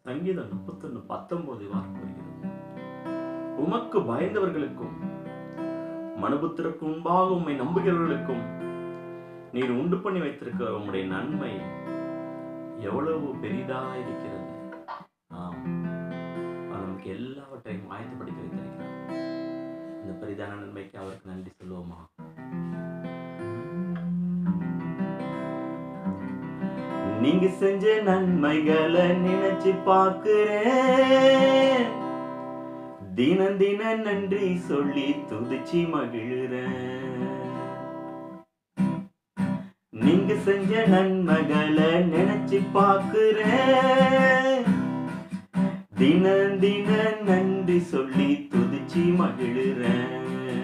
சங்கீதம் முப்பத்தொன்னு பத்தொன்பது வாக்கு வருகிறது உமக்கு பயந்தவர்களுக்கும் மனுபுத்திற்கு முன்பாக உம்மை நம்புகிறவர்களுக்கும் நீர் உண்டு பண்ணி வைத்திருக்கிற உம்முடைய நன்மை எவ்வளவு பெரிதா இருக்கிறது ஆம் அவர் நமக்கு எல்லாவற்றையும் ஆயத்தப்படுத்தி வைத்திருக்கிறார் இந்த பெரிதான நன்மைக்கு அவருக்கு நன்றி சொல்லுவோமா நீங்க செஞ்ச நன்மைகளை நினைச்சு பார்க்கிறேன் தினம் தினம் நன்றி சொல்லி துதிச்சு மகிழுறேன் நீங்க செஞ்ச நன்மைகளை நினைச்சு பார்க்கிறேன் தினம் தினம் நன்றி சொல்லி துதிச்சு மகிழுறேன்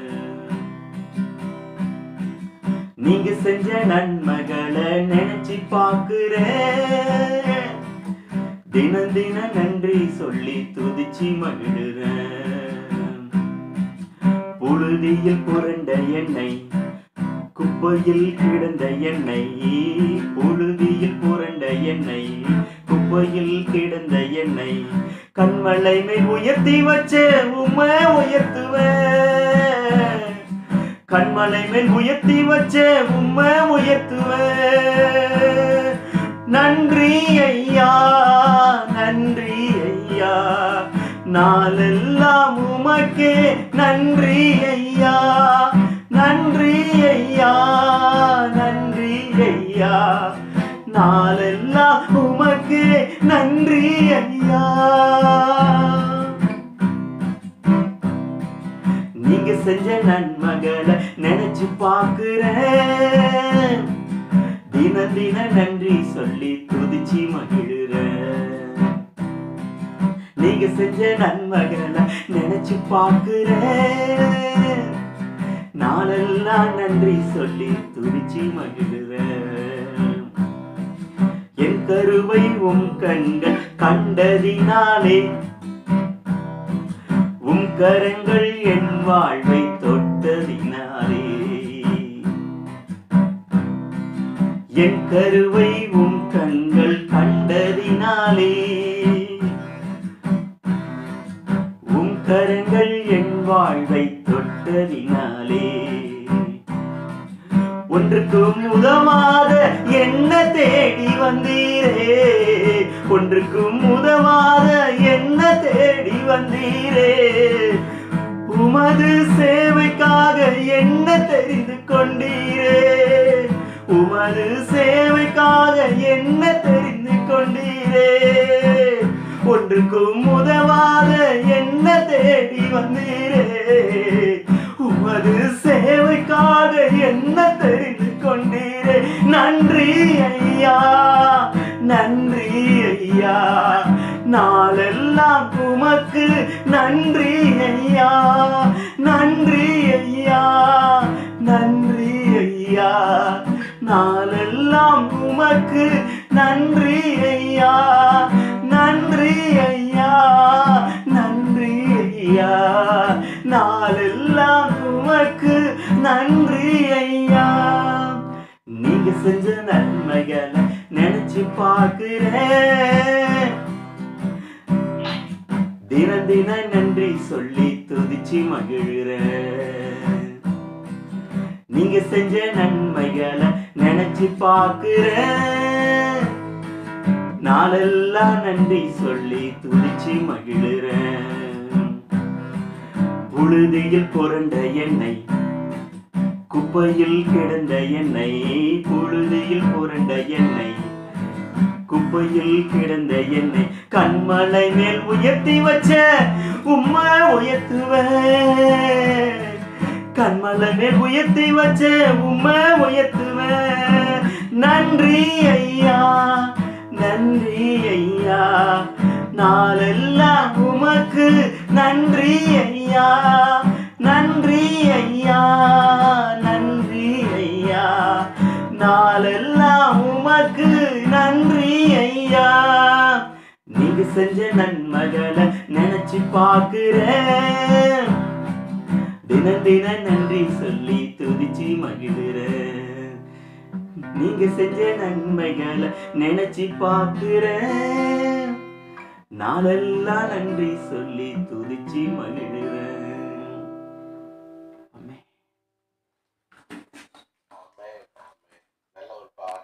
நீங்க செஞ்ச நன்மைகளை நினைச்சு பார்க்கிறேன் தினம் தினம் நன்றி சொல்லி துதிச்சு மகிழுறேன் புழுதியில் புரண்ட எண்ணெய் குப்பையில் கிடந்த எண்ணெய் புழுதியில் புரண்ட எண்ணெய் குப்பையில் கிடந்த எண்ணெய் கண்மலை மேல் உயர்த்தி வச்ச உமை உயர்த்துவேன் கண்மலை மேல் உயர்த்தி வச்ச உம்மை உயர்த்துவேன் நன்றி ஐயா நன்றி ஐயா நாளெல்லாம் உமக்கே நன்றி ஐயா நன்றி ஐயா நன்றி ஐயா நாளெல்லாம் உமக்கே நன்றி ஐயா நீங்க செஞ்ச நன்மகளை நினைச்சு பார்க்கிறேன் தின தின நன்றி சொல்லி துதிச்சு மகிழுறேன் நீங்க செஞ்ச நன்மகளை நினைச்சு பார்க்கிறேன் நாளெல்லாம் நன்றி சொல்லி துதிச்சு மகிழுறேன் என் கருவை உம் கண்கள் கண்டதினாலே உம் கரங்கள் என் வாழ்வை தொட்டதினாலே என் கருவை உம் கண்கள் கண்டதினாலே உம் கரங்கள் என் வாழ்வை தொட்டதினாலே ஒன்றுக்கும் உதவாத என்ன தேடி வந்தீரே ஒன்றுக்கும் உதவாத என்ன தேடி வந்தீரே உமது சேவைக்காக என்ன தெரிந்து கொண்டீரே உமது சேவைக்காக என்ன தெரிந்து கொண்டீரே ஒன்றுக்கும் உதவாத என்ன தேடி வந்தீரே உமது சேவைக்காக என்ன தெரிந்து கொண்டீரே நன்றி ஐயா நன்றி ஐயா நாளெல்லாம் உமக்கு நன்றி ஐயா நன்றி ஐயா நன்றி ஐயா நாளெல்லாம் உமக்கு நன்றி ஐயா நன்றி ஐயா நன்றி ஐயா நாளெல்லாம் உமக்கு நன்றி ஐயா நீங்க செஞ்ச நன்மைகளை நினைச்சு பார்க்கிறேன் தினம் தினம் நன்றி சொல்லி துதிச்சு மகிழ்கிறேன் நீங்க செஞ்ச நன்மைகளை நினைச்சு பார்க்கிறேன் நாளெல்லாம் நன்றி சொல்லி துதிச்சு மகிழுறேன் புழுதியில் புரண்ட எண்ணெய் குப்பையில் கிடந்த எண்ணெய் புழுதியில் புரண்ட எண்ணெய் குப்பையில் கிடந்த எண்ணெய் கண்மலை மேல் உயர்த்தி வச்ச உம்மை உயர்த்துவேன் கண்மலை மேல் உயர்த்தி வச்ச உம்மை உயர்த்துவேன் நன்றி ஐயா நன்றி ஐயா நாளெல்லாம் உமக்கு நன்றி ஐயா நன்றி ஐயா நன்றி ஐயா நாளெல்லாம் உமக்கு நன்றி ஐயா நீங்க செஞ்ச நன்மைகளை நினைச்சு பார்க்கிறேன் தினம் தினம் நன்றி சொல்லி துதிச்சு மகிழ்கிறேன் நீங்க செஞ்ச நன்மைகளை நினைச்சு பார்க்கிறேன் நாளெல்லாம் நன்றி சொல்லி துதிச்சு மகிழ